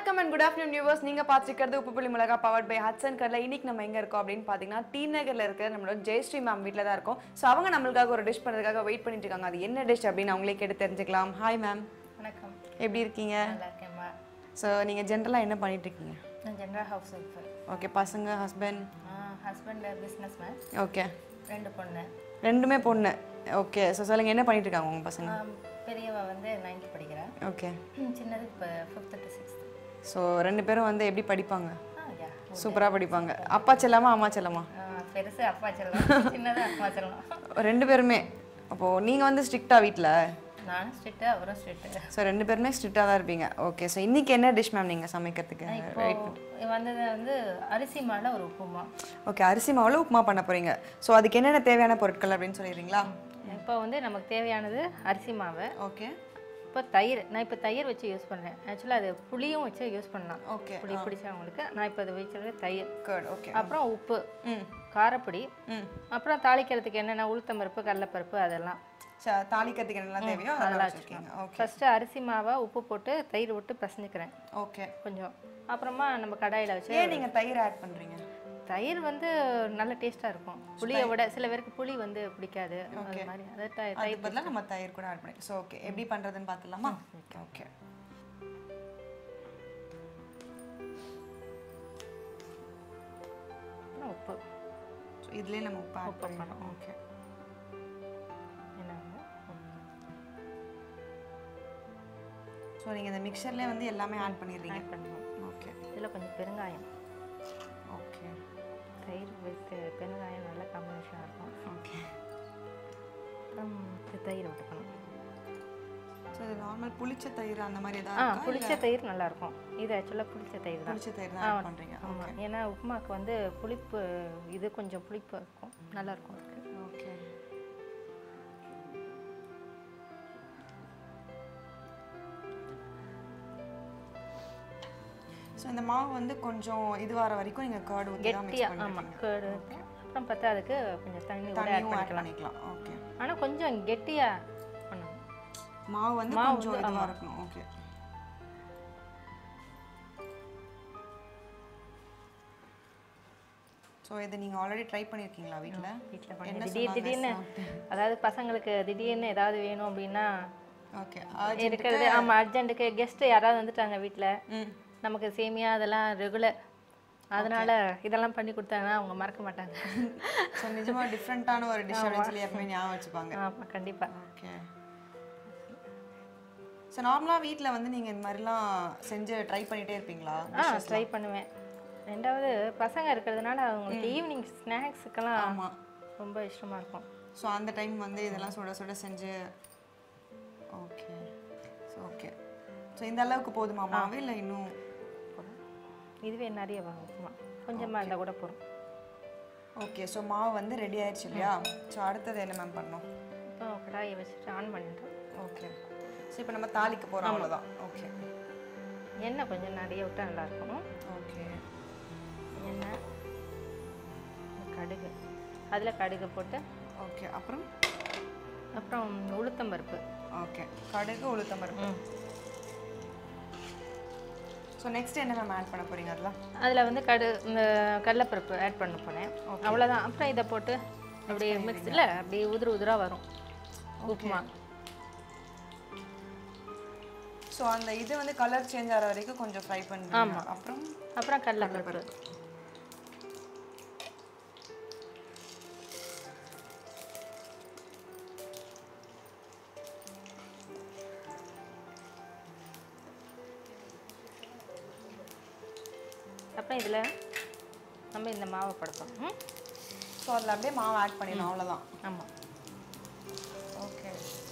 வணக்கம் and good afternoon viewers நீங்க பார்த்துருக்கிறது உப்பு புள்ளி மிளகா பவர்ட் பை ஹட்சன் கடல இன்னைக்கு நம்ம எங்க இருக்கோம் அப்படின்னு பாத்தீங்கன்னா டி நகர்ல இருக்கிற நம்மளோட ஜெயஸ்ரீ மேம் வீட்டில் தான் இருக்கோம் ஸோ அவங்க நம்மளுக்காக ஒரு டிஷ் பண்ணுறதுக்காக வெயிட் பண்ணிட்டு இருக்காங்க அது என்ன டிஷ் அப்படின்னு அவங்களே கேட்டு தெரிஞ்சுக்கலாம் ஹாய் மேம் வணக்கம் எப்படி இருக்கீங்க நல்லா இருக்கேன்மா ஸோ நீங்க ஜென்ரலா என்ன பண்ணிட்டு இருக்கீங்க நான் ஜென்ரல் ஹவுஸ் ஒய்ஃபு ஓகே பசங்க husband husband businessman okay ரெண்டு பொண்ணு ரெண்டுமே பொண்ணு ஓகே ஸோ சொல்லுங்க என்ன பண்ணிட்டு இருக்காங்க உங்க பசங்க ஆம், பெரியவ வந்து நைன்த் படிக்கிறேன் ஓகே சின்னது இப்போ ஃபிஃப்த்து டு சிக்ஸ்த்து ஸோ ரெண்டு பேரும் வந்து எப்படி படிப்பாங்க ஆ யா சூப்பராக படிப்பாங்க அப்பா செல்லமா அம்மா செல்லமா பெருசு அப்பா செல்லம் சின்னது அப்பா செல்லம் ரெண்டு பேருமே அப்போது நீங்கள் வந்து ஸ்ட்ரிக்டா வீட்டில் நானும் ஸ்ட்ரிக்ட்டு அவரும் ஸ்ட்ரிக்ட்டு ஸோ ரெண்டு பேருமே ஸ்ட்ரிக்டாக தான் இருப்பீங்க ஓகே ஸோ இன்னைக்கு என்ன டிஷ் மேம் நீங்கள் சமைக்கிறதுக்கு இப்போ வந்தது வந்து அரிசி மாவில் ஒரு உப்புமா ஓகே அரிசி மாவில் உப்புமா பண்ண போகிறீங்க ஸோ அதுக்கு என்னென்ன தேவையான பொருட்கள் அப்படின்னு சொல்லிடுறீங்களா இப்போ வந்து நமக்கு தேவையானது அரிசி மாவு ஓகே இப்போ தயிர் நான் இப்போ தயிர் வச்சு யூஸ் பண்ணுறேன் ஆக்சுவலாக அது புளியும் வச்சு யூஸ் பண்ணலாம் ஓகே புளி பிடிச்சவங்களுக்கு நான் இப்போ அதை வச்சிருக்க தயிர் கர்ட் ஓகே அப்புறம் உப்பு ம் காரப்பொடி ம் அப்புறம் தாளிக்கிறதுக்கு என்னென்ன உளுத்தம்பருப்பு கடலைப்பருப்பு அதெல்லாம் ச தாளிக்கிறதுக்கு என்னெல்லாம் தேவையோ அதெல்லாம் வச்சுருக்கீங்க ஓகே ஃபஸ்ட்டு அரிசி மாவை உப்பு போட்டு தயிர் விட்டு பிசைஞ்சுக்கிறேன் ஓகே கொஞ்சம் அப்புறமா நம்ம கடாயில் வச்சு ஏன் நீங்கள் தயிர் ஆட் பண்ணுறீங்க தயிர் வந்து நல்ல டேஸ்ட்டாக இருக்கும் புளியை விட சில பேருக்கு புளி வந்து பிடிக்காது அது மாதிரி அது த- தயிர் அதுக்கு பதிலாக நம்ம தயிர் கூட ஆட் பண்ணி ஸோ ஓகே எப்படி பண்ணுறதுன்னு பார்த்துலாமா ஓகே அப்புறம் உப்பு ஸோ இதுலேயே நம்ம உப்பு ஆட் பண்ணணும் ஓகே என்ன ஸோ நீங்கள் இந்த மிக்சர்லேயே வந்து எல்லாமே ஆட் பண்ணிடுறீங்க ஆட் பண்ணணும் ஓகே இதில் கொஞ்சம் பெருங்காயம் ஓகே தயிர் வித் பெருங்காயம் நல்ல காம்பினேஷனாக இருக்கும் ஓகே அப்புறம் இது தயிர் விட்டுக்கணும் ஸோ இது நார்மல் புளிச்ச தயிர் அந்த மாதிரி ஆ ஏதாவது புளிச்ச தயிர் நல்லா இருக்கும் இது ஆக்சுவலாக புளிச்ச தயிர் தான் புளிச்ச தயிர் தான் ஆட் பண்ணுறீங்க ஆமாம் ஏன்னா உப்புமாக்கு வந்து புளிப்பு இது கொஞ்சம் புளிப்பு இருக்கும் நல்லா இருக்கும் அதுக்கு ஓகே ஸோ இந்த மாவு வந்து கொஞ்சம் இது வர வரைக்கும் நீங்கள் கர்டு ஊற்றி தான் மிக்ஸ் கெட்டியாக ஆமாம் கேடு அப்புறம் பார்த்தா அதுக்கு கொஞ்சம் தண்ணி கூட ஆட் தண்ணியும் ஆட் பண்ணிக்கலாம் பண்ணிக்கலாம் ஓகே ஆனால் கொஞ்சம் கெட்டியாக பண்ணணும் மாவு வந்து மாவு கொஞ்சம் வந்து, இதுவாக இருக்கணும் ஓகே ஸோ இது நீங்கள் ஆல்ரெடி ட்ரை பண்ணியிருக்கீங்களா வீட்டில் வீட்டில் பண்ணி என்ன திடீர் திடீர்னு அதாவது பசங்களுக்கு திடீர்னு ஏதாவது வேணும் அப்படின்னா ஓகே இருக்கிறது ஆமாம் அர்ஜென்ட்டுக்கு கெஸ்ட்டு யாராவது வந்துட்டாங்க வீட்டில் ம் நமக்கு சேமியா அதெல்லாம் ரெகுலர் அதனால இதெல்லாம் பண்ணி கொடுத்தாங்கன்னா அவங்க மறக்க மாட்டாங்க ஸோ நிஜமாக டிஃப்ரெண்ட்டான ஒரு டிஷ் அப்படின்னு சொல்லி எப்பவுமே ஞாபகம் வச்சுப்பாங்க ஆமாம் கண்டிப்பாக ஓகே ஸோ நார்மலாக வீட்டில் வந்து நீங்கள் இந்த மாதிரிலாம் செஞ்சு ட்ரை பண்ணிகிட்டே இருப்பீங்களா ஆ ட்ரை பண்ணுவேன் ரெண்டாவது பசங்க இருக்கிறதுனால அவங்களுக்கு ஈவினிங் ஸ்நாக்ஸுக்கெல்லாம் ஆமாம் ரொம்ப இஷ்டமாக இருக்கும் ஸோ அந்த டைம் வந்து இதெல்லாம் சுட சுட செஞ்சு ஓகே ஸோ ஓகே ஸோ இந்த அளவுக்கு போதுமா மாவு இல்லை இன்னும் போதும். இதுவே நிறைய வாங்குமா கொஞ்சமாக இருந்தால் கூட போதும் ஓகே ஸோ மாவு வந்து ரெடி ஆயிடுச்சு இல்லையா ஸோ அடுத்தது என்ன மேம் பண்ணணும் இப்போ கடாயை வச்சுட்டு ஆன் பண்ணிட்டு ஓகே ஸோ இப்போ நம்ம தாளிக்க போகிறோம் அவ்வளோதான் ஓகே எண்ணெய் கொஞ்சம் நிறைய விட்டால் நல்லாயிருக்கும் ஓகே எண்ணெய் கடுகு அதில் கடுகு போட்டு ஓகே அப்புறம் அப்புறம் உளுத்தம்பருப்பு ஓகே கடுகு உளுத்தம் பருப்பு ம் ஸோ நெக்ஸ்ட் என்ன மேம் ஆட் பண்ண போறீங்க அதெல்லாம் அதில் வந்து கடு இந்த கடலைப்பருப்பு ஆட் பண்ண போனேன் அவ்வளோதான் அப்புறம் இதை போட்டு அப்படியே மிக்ஸில் அப்படியே உதிர உதிராக வரும் உப்புமா ஸோ அந்த இது வந்து கலர் சேஞ்ச் ஆகிற வரைக்கும் கொஞ்சம் ஃப்ரை பண்ணுங்க அப்புறம் அப்புறம் கடலைப்பருப்பு அப்புறம் இதில் நம்ம இந்த மாவை படுத்தோம் ம் ஸோ அதில் அப்படியே மாவு ஆட் பண்ணிடணும் அவ்வளோதான் ஆமாம் ஓகே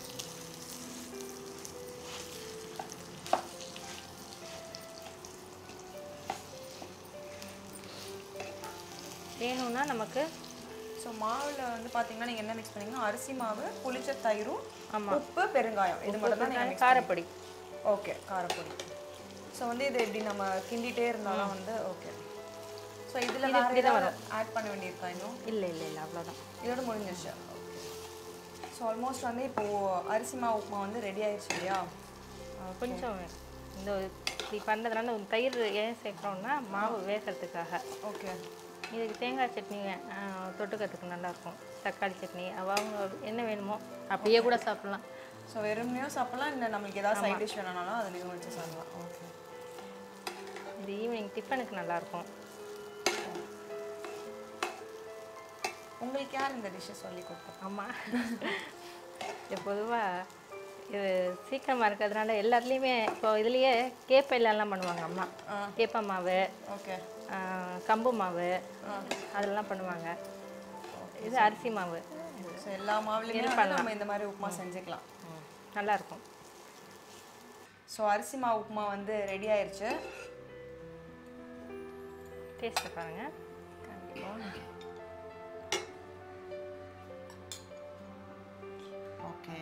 வேணும்னா நமக்கு ஸோ மாவில் வந்து பார்த்தீங்கன்னா நீங்கள் என்ன மிக்ஸ் பண்ணீங்கன்னா அரிசி மாவு புளிச்ச தயிரும் ஆமா. உப்பு பெருங்காயம் இது மட்டும் தான் நீங்கள் காரப்பொடி ஓகே காரப்பொடி ஸோ வந்து இது இப்படி நம்ம கிண்டிட்டே இருந்தாலும் வந்து ஓகே ஸோ இதில் வேறு ஏதாவது ஆட் பண்ண வேண்டியிருக்கா இன்னும் இல்லை இல்லை இல்லை அவ்வளோதான் இதோட முடிஞ்சிருச்சு ஸோ ஆல்மோஸ்ட் வந்து இப்போது அரிசி மாவு உப்புமா வந்து ரெடி ஆயிடுச்சு இல்லையா கொஞ்சம் இந்த இப்படி பண்ணுறதுனால தயிர் ஏன் சேர்க்குறோம்னா மாவு வேகிறதுக்காக ஓகே இதுக்கு தேங்காய் சட்னி ஆ, தொட்டுக்கிறதுக்கு நல்லாயிருக்கும் தக்காளி சட்னி அவங்க என்ன வேணுமோ அப்படியே கூட சாப்பிட்லாம் ஸோ வெறுமனையும் சாப்பிடலாம் இல்லை நம்மளுக்கு ஏதாவது சைட் டிஷ் வேணும்னாலும் அதுலேயும் வச்சு சாப்பிடலாம் ஓகே இது ஈவினிங் டிஃபனுக்கு நல்லாயிருக்கும் உங்களுக்கு யார் இந்த டிஷ்ஷை சொல்லி கொடுத்தா ஆமாம் இது பொதுவாக இது சீக்கிரமாக இருக்கிறதுனால எல்லாத்துலேயுமே இப்போ இதுலேயே கேப்பையிலலாம் பண்ணுவாங்க அம்மா கேப்ப மாவு ஓகே ஆ, கம்பு மாவு அதெல்லாம் பண்ணுவாங்க இது அரிசி மாவு ஸோ எல்லா மாவுலையுமே வந்து நம்ம இந்த மாதிரி உப்புமா செஞ்சுக்கலாம் ம், நல்லாயிருக்கும் ஸோ அரிசி மாவு உப்புமா வந்து ரெடி ஆயிருச்சு டேஸ்ட்டு பாருங்கள் ஓகே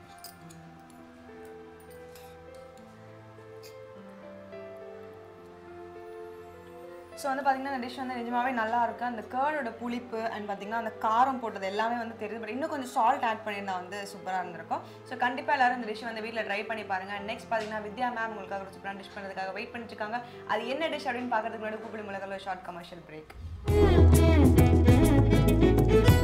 ஸோ வந்து பார்த்தீங்கன்னா இந்த டிஷ் வந்து நிஜமாவே நல்லா இருக்கு அந்த கேர்டோட புளிப்பு அண்ட் பார்த்தீங்கன்னா அந்த காரம் போட்டது எல்லாமே வந்து தெரியுது பட் இன்னும் கொஞ்சம் சால்ட் ஆட் பண்ணியிருந்தா வந்து சூப்பராக இருந்திருக்கும் ஸோ கண்டிப்பாக எல்லாரும் இந்த டிஷ் வந்து வீட்டில் ட்ரை பண்ணி பாருங்க நெக்ஸ்ட் பார்த்தீங்கன்னா வித்யா மேம் உங்களுக்காக ஒரு சூப்பரான டிஷ் பண்ணுறதுக்காக வெயிட் பண்ணிட்டு இருக்காங்க அது என்ன டிஷ் அப்படின்னு பார்க்கறதுக்கு முன்னாடி கூப்பிடு மிளகால ஷார்ட் கமர்ஷியல் பிரேக்